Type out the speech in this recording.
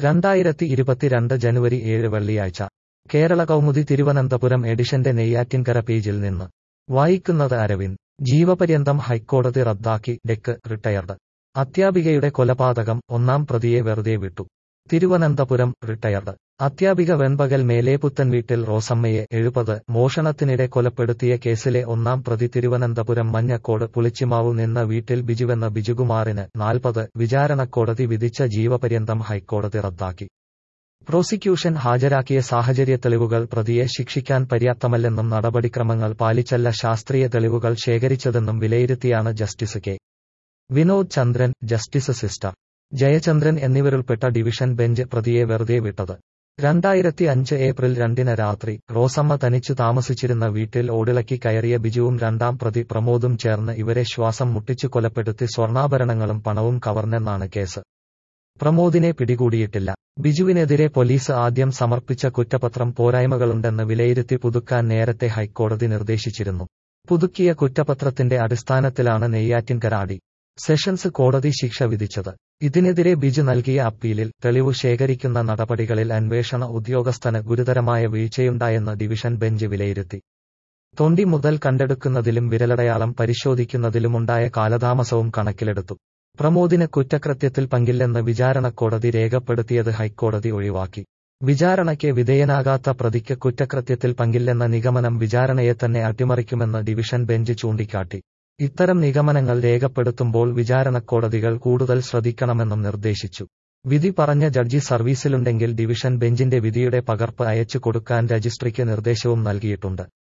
രണ്ടായിരത്തി ഇരുപത്തിരണ്ട് ജനുവരി ഏഴ് വെള്ളിയാഴ്ച കേരള കൗമുദി തിരുവനന്തപുരം എഡിഷന്റെ നെയ്യാറ്റിൻകര പേജിൽ നിന്ന് വായിക്കുന്നത് അരവിന്ദ് ജീവപര്യന്തം ഹൈക്കോടതി റദ്ദാക്കി ഡെക്ക് റിട്ടയർഡ് അധ്യാപികയുടെ കൊലപാതകം ഒന്നാം പ്രതിയെ വെറുതെ വിട്ടു തിരുവനന്തപുരം റിട്ടയർഡ് അധ്യാപിക വെൺപകൽ മേലേപുത്തൻ വീട്ടിൽ റോസമ്മയെ എഴുപത് മോഷണത്തിനിടെ കൊലപ്പെടുത്തിയ കേസിലെ ഒന്നാം പ്രതി തിരുവനന്തപുരം മഞ്ഞക്കോട് പുളിച്ചിമാവു നിന്ന വീട്ടിൽ ബിജുവെന്ന ബിജുകുമാറിന് നാൽപ്പത് വിചാരണക്കോടതി വിധിച്ച ജീവപര്യന്തം ഹൈക്കോടതി റദ്ദാക്കി പ്രോസിക്യൂഷൻ ഹാജരാക്കിയ സാഹചര്യ തെളിവുകൾ പ്രതിയെ ശിക്ഷിക്കാൻ പര്യാപ്തമല്ലെന്നും നടപടിക്രമങ്ങൾ പാലിച്ചല്ല ശാസ്ത്രീയ തെളിവുകൾ ശേഖരിച്ചതെന്നും വിലയിരുത്തിയാണ് justice K Vinod Chandran justice sister Jayachandran എന്നിവരുൾപ്പെട്ട ഡിവിഷൻ ബെഞ്ച് പ്രതിയെ വെറുതെ വിട്ടത് രണ്ടായിരത്തി അഞ്ച് ഏപ്രിൽ രണ്ടിന് രാത്രി റോസമ്മ തനിച്ചു താമസിച്ചിരുന്ന വീട്ടിൽ ഓടിളക്കി കയറിയ ബിജുവും രണ്ടാം പ്രതി പ്രമോദും ചേർന്ന് ഇവരെ ശ്വാസം മുട്ടിച്ചു കൊലപ്പെടുത്തി സ്വർണ്ണാഭരണങ്ങളും പണവും കവർന്നെന്നാണ് കേസ് പ്രമോദിനെ പിടികൂടിയിട്ടില്ല ബിജുവിനെതിരെ പോലീസ് ആദ്യം സമർപ്പിച്ച കുറ്റപത്രം പോരായ്മകളുണ്ടെന്ന് വിലയിരുത്തി പുതുക്കാൻ നേരത്തെ ഹൈക്കോടതി നിർദ്ദേശിച്ചിരുന്നു പുതുക്കിയ കുറ്റപത്രത്തിന്റെ അടിസ്ഥാനത്തിലാണ് നെയ്യാറ്റിൻകരാടി സെഷൻസ് കോടതി ശിക്ഷ വിധിച്ചത് ഇതിനെതിരെ ബിജു നൽകിയ അപ്പീലിൽ തെളിവ് ശേഖരിക്കുന്ന നടപടികളിൽ അന്വേഷണ ഉദ്യോഗസ്ഥന് ഗുരുതരമായ വീഴ്ചയുണ്ടായെന്ന് ഡിവിഷൻ ബെഞ്ച് വിലയിരുത്തി തൊണ്ടി മുതൽ കണ്ടെടുക്കുന്നതിലും വിരലടയാളം പരിശോധിക്കുന്നതിലുമുണ്ടായ കാലതാമസവും കണക്കിലെടുത്തു പ്രമോദിന് കുറ്റകൃത്യത്തിൽ പങ്കില്ലെന്ന് വിചാരണക്കോടതി രേഖപ്പെടുത്തിയത് ഹൈക്കോടതി ഒഴിവാക്കി വിചാരണയ്ക്ക് വിധേയനാകാത്ത പ്രതിക്ക് കുറ്റകൃത്യത്തിൽ പങ്കില്ലെന്ന നിഗമനം വിചാരണയെ തന്നെ അട്ടിമറിക്കുമെന്ന് ഡിവിഷൻ ബെഞ്ച് ചൂണ്ടിക്കാട്ടി ഇത്തരം നിഗമനങ്ങൾ രേഖപ്പെടുത്തുമ്പോൾ വിചാരണക്കോടതികൾ കൂടുതൽ ശ്രദ്ധിക്കണമെന്നും നിർദ്ദേശിച്ചു വിധി പറഞ്ഞ ജഡ്ജി സർവീസിലുണ്ടെങ്കിൽ ഡിവിഷൻ ബെഞ്ചിന്റെ വിധിയുടെ പകർപ്പ് അയച്ചു കൊടുക്കാൻ രജിസ്ട്രിക്ക് നിർദ്ദേശവും നൽകിയിട്ടുണ്ട്